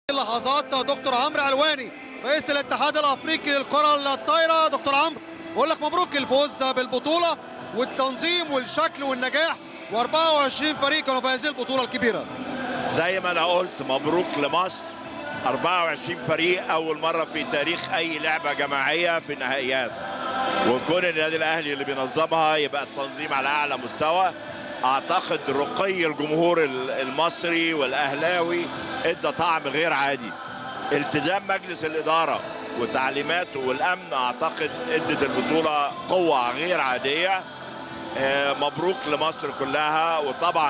اللحظات دكتور عمرو علواني رئيس الاتحاد الافريقي للكره الطايره دكتور عمرو بقول لك مبروك الفوز بالبطوله والتنظيم والشكل والنجاح و24 فريق كانوا في هذه البطوله الكبيره زي ما انا قلت مبروك لمصر 24 فريق اول مره في تاريخ اي لعبه جماعيه في النهائيات وكون النادي الاهلي اللي بينظمها يبقى التنظيم على اعلى مستوى اعتقد رقي الجمهور المصري والاهلاوي ادى طعم غير عادي التزام مجلس الاداره وتعليماته والامن اعتقد ادت البطوله قوه غير عاديه مبروك لمصر كلها وطبعا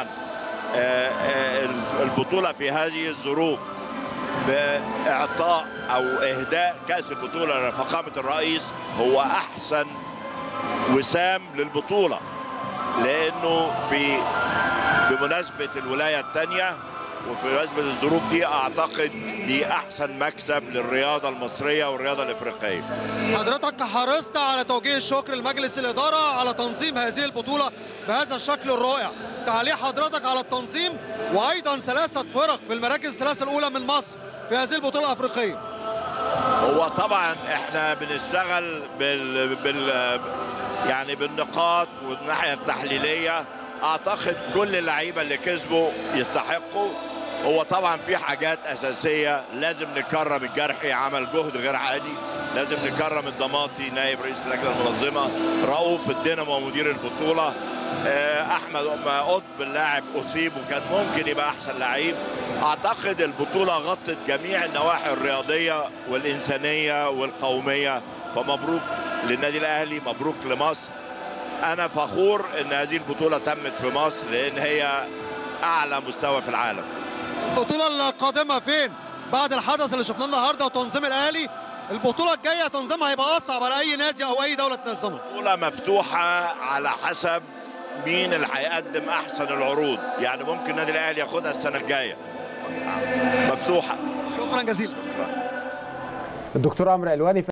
البطوله في هذه الظروف باعطاء او اهداء كاس البطوله لفخامه الرئيس هو احسن وسام للبطوله لانه في بمناسبه الولايه الثانيه وفي مناسبه الظروف دي اعتقد دي احسن مكسب للرياضه المصريه والرياضه الافريقيه. حضرتك حرصت على توجيه الشكر لمجلس الاداره على تنظيم هذه البطوله بهذا الشكل الرائع. تعليق حضرتك على التنظيم وايضا ثلاثه فرق في المراكز الثلاثه الاولى من مصر في هذه البطوله الافريقيه. هو طبعا احنا بنشتغل بال, بال يعني بالنقاط والناحيه التحليليه اعتقد كل اللعيبه اللي كسبوا يستحقوا هو طبعا في حاجات اساسيه لازم نكرم الجرحي عمل جهد غير عادي لازم نكرم الضماطي نائب رئيس اللجنه المنظمه رؤوف الدينامو مدير البطوله احمد قطب اللاعب اصيب وكان ممكن يبقى احسن لعيب اعتقد البطوله غطت جميع النواحي الرياضيه والانسانيه والقوميه فمبروك للنادي الاهلي مبروك لمصر انا فخور ان هذه البطوله تمت في مصر لان هي اعلى مستوى في العالم البطوله القادمه فين بعد الحدث اللي شفناه النهارده وتنظيم الاهلي البطوله الجايه تنظيمها هيبقى اصعب على اي نادي او اي دوله تنظمها البطوله مفتوحه على حسب مين اللي هيقدم احسن العروض يعني ممكن النادي الاهلي ياخدها السنه الجايه مفتوحه شكرا جزيلا الدكتور عمرو علواني